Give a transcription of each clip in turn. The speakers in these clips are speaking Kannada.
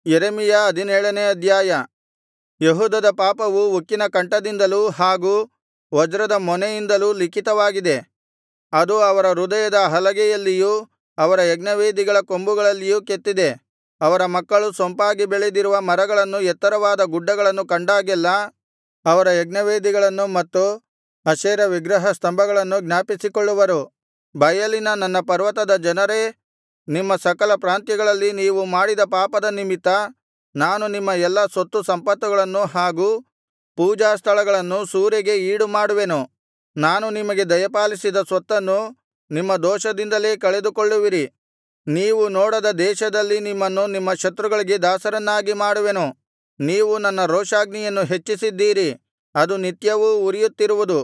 ಯೆರೆಮೀಯ ಹದಿನೇಳನೇ ಅಧ್ಯಾಯ ಯೆಹೂದದ ಪಾಪವು ಉಕ್ಕಿನ ಕಂಠದಿಂದಲೂ ಹಾಗೂ ವಜ್ರದ ಮೊನೆಯಿಂದಲೂ ಲಿಖಿತವಾಗಿದೆ ಅದು ಅವರ ಹೃದಯದ ಹಲಗೆಯಲ್ಲಿಯೂ ಅವರ ಯಜ್ಞವೇದಿಗಳ ಕೊಂಬುಗಳಲ್ಲಿಯೂ ಕೆತ್ತಿದೆ ಅವರ ಮಕ್ಕಳು ಸೊಂಪಾಗಿ ಬೆಳೆದಿರುವ ಮರಗಳನ್ನೂ ಎತ್ತರವಾದ ಗುಡ್ಡಗಳನ್ನು ಕಂಡಾಗೆಲ್ಲಾ ಅವರ ಯಜ್ಞವೇದಿಗಳನ್ನು ಮತ್ತು ಅಶೇರ ವಿಗ್ರಹ ಸ್ತಂಭಗಳನ್ನು ಜ್ಞಾಪಿಸಿಕೊಳ್ಳುವರು ಬಯಲಿನ ನನ್ನ ಪರ್ವತದ ಜನರೇ ನಿಮ್ಮ ಸಕಲ ಪ್ರಾಂತ್ಯಗಳಲ್ಲಿ ನೀವು ಮಾಡಿದ ಪಾಪದ ನಿಮಿತ್ತ ನಾನು ನಿಮ್ಮ ಎಲ್ಲಾ ಸೊತ್ತು ಸಂಪತ್ತುಗಳನ್ನು ಹಾಗೂ ಪೂಜಾಸ್ಥಳಗಳನ್ನು ಸೂರೆಗೆ ಈಡುಮಾಡುವೆನು ನಾನು ನಿಮಗೆ ದಯಪಾಲಿಸಿದ ಸ್ವತ್ತನ್ನು ನಿಮ್ಮ ದೋಷದಿಂದಲೇ ಕಳೆದುಕೊಳ್ಳುವಿರಿ ನೀವು ನೋಡದ ದೇಶದಲ್ಲಿ ನಿಮ್ಮನ್ನು ನಿಮ್ಮ ಶತ್ರುಗಳಿಗೆ ದಾಸರನ್ನಾಗಿ ಮಾಡುವೆನು ನೀವು ನನ್ನ ರೋಷಾಗ್ನಿಯನ್ನು ಹೆಚ್ಚಿಸಿದ್ದೀರಿ ಅದು ನಿತ್ಯವೂ ಉರಿಯುತ್ತಿರುವುದು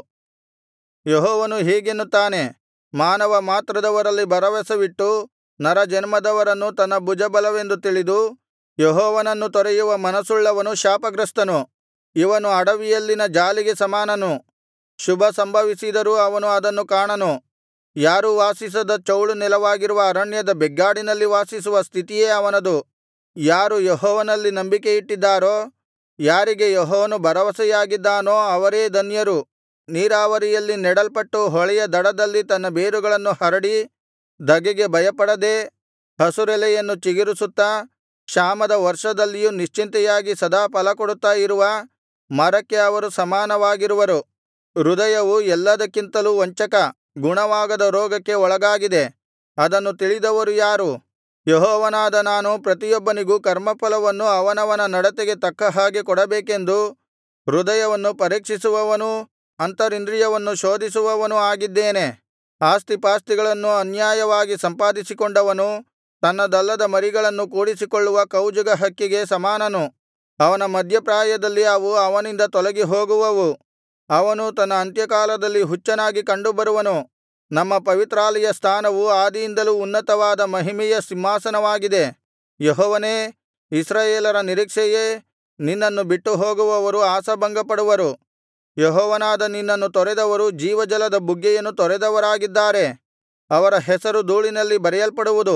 ಯೆಹೋವನು ಹೀಗೆನ್ನುತ್ತಾನೆ ಮಾನವ ಮಾತ್ರದವರಲ್ಲಿ ಭರವಸವಿಟ್ಟು ನರಜನ್ಮದವರನ್ನು ತನ್ನ ಭುಜಬಲವೆಂದು ತಿಳಿದು ಯೆಹೋವನನ್ನು ತೊರೆಯುವ ಮನಸ್ಸುಳ್ಳವನು ಶಾಪಗ್ರಸ್ತನು ಇವನು ಅಡವಿಯಲ್ಲಿನ ಜಾಲಿಗೆ ಸಮಾನನು ಶುಭ ಸಂಭವಿಸಿದರೂ ಅವನು ಅದನ್ನು ಕಾಣನು ಯಾರೂ ವಾಸಿಸದ ಚೌಳು ನೆಲವಾಗಿರುವ ಅರಣ್ಯದ ಬೆಗ್ಗಾಡಿನಲ್ಲಿ ವಾಸಿಸುವ ಸ್ಥಿತಿಯೇ ಅವನದು ಯಾರು ಯೆಹೋವನಲ್ಲಿ ನಂಬಿಕೆಯಿಟ್ಟಿದ್ದಾರೋ ಯಾರಿಗೆ ಯೆಹೋವನು ಭರವಸೆಯಾಗಿದ್ದಾನೋ ಅವರೇ ಧನ್ಯರು ನೀರಾವರಿಯಲ್ಲಿ ನೆಡಲ್ಪಟ್ಟು ಹೊಳೆಯ ದಡದಲ್ಲಿ ತನ್ನ ಬೇರುಗಳನ್ನು ಹರಡಿ ಧಗೆಗೆ ಭಯಪಡದೆ ಹಸುರೆಲೆಯನ್ನು ಚಿಗುರಿಸುತ್ತಾ ಕ್ಷಾಮದ ವರ್ಷದಲ್ಲಿಯೂ ನಿಶ್ಚಿಂತೆಯಾಗಿ ಸದಾ ಫಲಕೊಡುತ್ತಾ ಇರುವ ಮರಕ್ಕೆ ಅವರು ಸಮಾನವಾಗಿರುವರು ಹೃದಯವು ಎಲ್ಲದಕ್ಕಿಂತಲೂ ವಂಚಕ ಗುಣವಾಗದ ರೋಗಕ್ಕೆ ಒಳಗಾಗಿದೆ ಅದನ್ನು ತಿಳಿದವರು ಯಾರು ಯೆಹೋವನಾದ ನಾನು ಪ್ರತಿಯೊಬ್ಬನಿಗೂ ಕರ್ಮಫಲವನ್ನು ಅವನವನ ನಡತೆಗೆ ತಕ್ಕ ಹಾಗೆ ಕೊಡಬೇಕೆಂದು ಹೃದಯವನ್ನು ಪರೀಕ್ಷಿಸುವವನೂ ಅಂತರಿಂದ್ರಿಯವನ್ನು ಶೋಧಿಸುವವನೂ ಆಗಿದ್ದೇನೆ ಆಸ್ತಿಪಾಸ್ತಿಗಳನ್ನು ಅನ್ಯಾಯವಾಗಿ ಸಂಪಾದಿಸಿಕೊಂಡವನು ತನ್ನದಲ್ಲದ ಮರಿಗಳನ್ನು ಕೂಡಿಸಿಕೊಳ್ಳುವ ಕೌಜುಗ ಹಕ್ಕಿಗೆ ಸಮಾನನು ಅವನ ಮಧ್ಯಪ್ರಾಯದಲ್ಲಿ ಅವು ಅವನಿಂದ ತೊಲಗಿ ಹೋಗುವವು ಅವನು ತನ್ನ ಅಂತ್ಯಕಾಲದಲ್ಲಿ ಹುಚ್ಚನಾಗಿ ಕಂಡುಬರುವನು ನಮ್ಮ ಪವಿತ್ರಾಲಯ ಸ್ಥಾನವು ಆದಿಯಿಂದಲೂ ಉನ್ನತವಾದ ಮಹಿಮೆಯ ಸಿಂಹಾಸನವಾಗಿದೆ ಯೆಹೋವನೇ ಇಸ್ರಾಯೇಲರ ನಿರೀಕ್ಷೆಯೇ ನಿನ್ನನ್ನು ಬಿಟ್ಟು ಹೋಗುವವರು ಆಶಾಭಂಗಪಡುವರು ಯೆಹೋವನಾದ ನಿನ್ನನ್ನು ತೊರೆದವರು ಜೀವಜಲದ ಬುಗ್ಗೆಯನ್ನು ತೊರೆದವರಾಗಿದ್ದಾರೆ ಅವರ ಹೆಸರು ಧೂಳಿನಲ್ಲಿ ಬರೆಯಲ್ಪಡುವುದು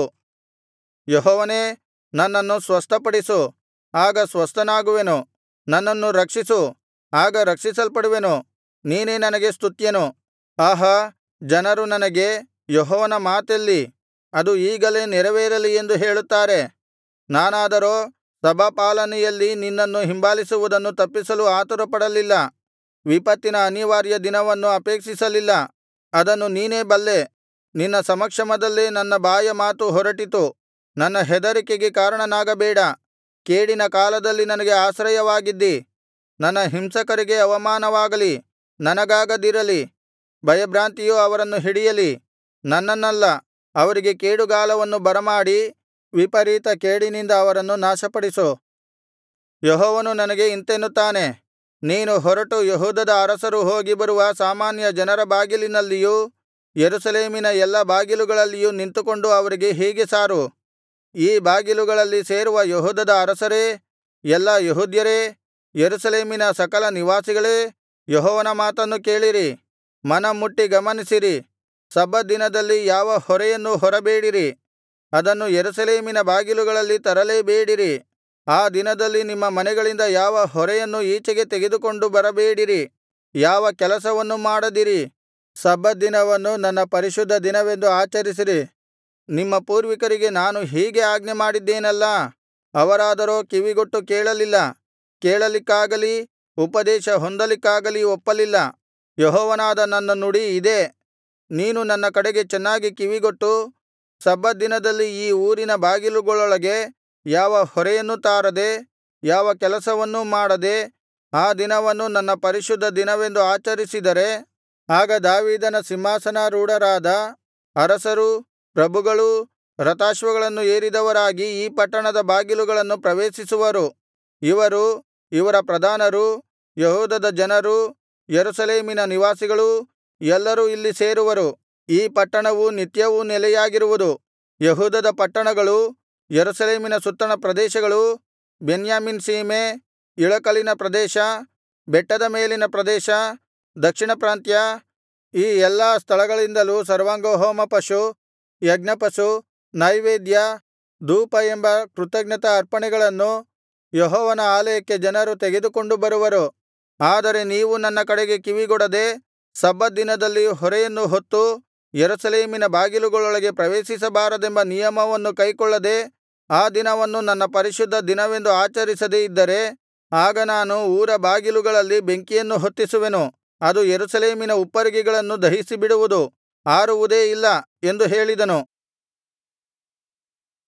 ಯೆಹೋವನೇ ನನ್ನನ್ನು ಸ್ವಸ್ಥಪಡಿಸು ಆಗ ಸ್ವಸ್ಥನಾಗುವೆನು ನನ್ನನ್ನು ರಕ್ಷಿಸು ಆಗ ರಕ್ಷಿಸಲ್ಪಡುವೆನು ನೀನೇ ನನಗೆ ಸ್ತುತ್ಯನು ಆಹಾ ಜನರು ನನಗೆ ಯೆಹೋವನ ಮಾತೆಲ್ಲಿ ಅದು ಈಗಲೇ ನೆರವೇರಲಿ ಎಂದು ಹೇಳುತ್ತಾರೆ ನಾನಾದರೋ ಸಭಾಪಾಲನೆಯಲ್ಲಿ ನಿನ್ನನ್ನು ಹಿಂಬಾಲಿಸುವುದನ್ನು ತಪ್ಪಿಸಲು ಆತುರಪಡಲಿಲ್ಲ ವಿಪತ್ತಿನ ಅನಿವಾರ್ಯ ದಿನವನ್ನು ಅಪೇಕ್ಷಿಸಲಿಲ್ಲ ಅದನ್ನು ನೀನೇ ಬಲ್ಲೆ ನಿನ್ನ ಸಮಕ್ಷಮದಲ್ಲೇ ನನ್ನ ಬಾಯ ಮಾತು ಹೊರಟಿತು ನನ್ನ ಹೆದರಿಕೆಗೆ ಕಾರಣನಾಗಬೇಡ ಕೇಡಿನ ಕಾಲದಲ್ಲಿ ನನಗೆ ಆಶ್ರಯವಾಗಿದ್ದಿ ನನ್ನ ಹಿಂಸಕರಿಗೆ ಅವಮಾನವಾಗಲಿ ನನಗಾಗದಿರಲಿ ಭಯಭ್ರಾಂತಿಯು ಅವರನ್ನು ಹಿಡಿಯಲಿ ನನ್ನನ್ನಲ್ಲ ಅವರಿಗೆ ಕೇಡುಗಾಲವನ್ನು ಬರಮಾಡಿ ವಿಪರೀತ ಕೇಡಿನಿಂದ ಅವರನ್ನು ನಾಶಪಡಿಸು ಯೆಹೋವನು ನನಗೆ ಇಂತೆನ್ನುತ್ತಾನೆ ನೀನು ಹೊರಟು ಯೆಹೂದದ ಅರಸರು ಹೋಗಿ ಬರುವ ಸಾಮಾನ್ಯ ಜನರ ಬಾಗಿಲಿನಲ್ಲಿಯೂ ಯೆರೂಸಲೇಮಿನ ಎಲ್ಲಾ ಬಾಗಿಲುಗಳಲ್ಲಿಯೂ ನಿಂತುಕೊಂಡು ಅವರಿಗೆ ಹೀಗೆ ಸಾರು ಈ ಬಾಗಿಲುಗಳಲ್ಲಿ ಸೇರುವ ಯೆಹೂದದ ಅರಸರೇ ಎಲ್ಲಾ ಯೆಹೂದ್ಯರೇ ಯೆರೂಸಲೇಮಿನ ಸಕಲ ನಿವಾಸಿಗಳೇ ಯೆಹೋವನ ಮಾತನ್ನು ಕೇಳಿರಿ ಮನಮುಟ್ಟಿ ಗಮನಿಸಿರಿ ಸಬ್ಬತ್ ದಿನದಲ್ಲಿ ಯಾವ ಹೊರೆಯನ್ನೂ ಹೊರಬೇಡಿರಿ ಅದನ್ನು ಯೆರೂಸಲೇಮಿನ ಬಾಗಿಲುಗಳಲ್ಲಿ ತರಲೇಬೇಡಿರಿ ಆ ದಿನದಲ್ಲಿ ನಿಮ್ಮ ಮನೆಗಳಿಂದ ಯಾವ ಹೊರೆಯನ್ನು ಈಚೆಗೆ ತೆಗೆದುಕೊಂಡು ಬರಬೇಡಿರಿ ಯಾವ ಕೆಲಸವನ್ನು ಮಾಡದಿರಿ ಸಬ್ಬತ್ ದಿನವನ್ನು ನನ್ನ ಪರಿಶುದ್ಧ ದಿನವೆಂದು ಆಚರಿಸಿರಿ ನಿಮ್ಮ ಪೂರ್ವಿಕರಿಗೆ ನಾನು ಹೀಗೆ ಆಜ್ಞೆಮಾಡಿದ್ದೇನಲ್ಲಾ ಅವರಾದರೋ ಕಿವಿಗೊಟ್ಟು ಕೇಳಲಿಲ್ಲ ಕೇಳಲಿಕ್ಕಾಗಲಿ ಉಪದೇಶ ಹೊಂದಲಿಕ್ಕಾಗಲಿ ಒಪ್ಪಲಿಲ್ಲ ಯೆಹೋವನಾದ ನನ್ನ ನುಡಿ ಇದೇ ನೀನು ನನ್ನ ಕಡೆಗೆ ಚೆನ್ನಾಗಿ ಕಿವಿಗೊಟ್ಟು ಸಬ್ಬತ್ ದಿನದಲ್ಲಿ ಈ ಊರಿನ ಬಾಗಿಲುಗಳೊಳಗೆ ಯಾವ ಹೊರೆಯನ್ನೂ ತಾರದೆ ಯಾವ ಕೆಲಸವನ್ನೂ ಮಾಡದೆ ಆ ದಿನವನ್ನು ನನ್ನ ಪರಿಶುದ್ಧ ದಿನವೆಂದು ಆಚರಿಸಿದರೆ ಆಗ ದಾವೀದನ ಸಿಂಹಾಸನಾರೂಢರಾದ ಅರಸರೂ ಪ್ರಭುಗಳೂ ರಥಾಶ್ವಗಳನ್ನು ಏರಿದವರಾಗಿ ಈ ಪಟ್ಟಣದ ಬಾಗಿಲುಗಳನ್ನು ಪ್ರವೇಶಿಸುವರು ಇವರು ಇವರ ಪ್ರಧಾನರು ಯೆಹೂದದ ಜನರು ಯೆರೂಸಲೇಮಿನ ನಿವಾಸಿಗಳೂ ಎಲ್ಲರೂ ಇಲ್ಲಿ ಸೇರುವರು ಈ ಪಟ್ಟಣವು ನಿತ್ಯವೂ ನೆಲೆಯಾಗಿರುವುದು ಯೆಹೂದದ ಪಟ್ಟಣಗಳು ಯೆರೂಸಲೇಮಿನ ಸುತ್ತಣ ಪ್ರದೇಶಗಳು ಬೆನ್ಯಾಮೀನ್ ಸೀಮೆ ಇಳಕಲಿನ ಪ್ರದೇಶ ಬೆಟ್ಟದ ಮೇಲಿನ ಪ್ರದೇಶ ದಕ್ಷಿಣ ಪ್ರಾಂತ್ಯ ಈ ಎಲ್ಲಾ ಸ್ಥಳಗಳಿಂದಲೂ ಸರ್ವಾಂಗಹೋಮ ಪಶು ಯಜ್ಞಪಶು ನೈವೇದ್ಯ ಧೂಪ ಎಂಬ ಕೃತಜ್ಞತಾ ಅರ್ಪಣೆಗಳನ್ನು ಯೆಹೋವನ ಆಲಯಕ್ಕೆ ಜನರು ತೆಗೆದುಕೊಂಡು ಬರುವರು ಆದರೆ ನೀವು ನನ್ನ ಕಡೆಗೆ ಕಿವಿಗೊಡದೆ ಸಬ್ಬತ್ ದಿನದಲ್ಲಿ ಹೊರೆಯನ್ನು ಹೊತ್ತು ಯೆರೂಸಲೇಮಿನ ಬಾಗಿಲುಗಳೊಳಗೆ ಪ್ರವೇಶಿಸಬಾರದೆಂಬ ನಿಯಮವನ್ನು ಕೈಕೊಳ್ಳದೆ ಆ ದಿನವನ್ನು ನನ್ನ ಪರಿಶುದ್ಧ ದಿನವೆಂದು ಆಚರಿಸದೆ ಇದ್ದರೆ ಆಗ ನಾನು ಊರ ಬಾಗಿಲುಗಳಲ್ಲಿ ಬೆಂಕಿಯನ್ನು ಹೊತ್ತಿಸುವೆನು ಅದು ಯೆರೂಸಲೇಮಿನ ಉಪ್ಪರಿಗೆಗಳನ್ನು ದಹಿಸಿಬಿಡುವುದು ಆರುವುದೇ ಇಲ್ಲ ಎಂದು ಹೇಳಿದನು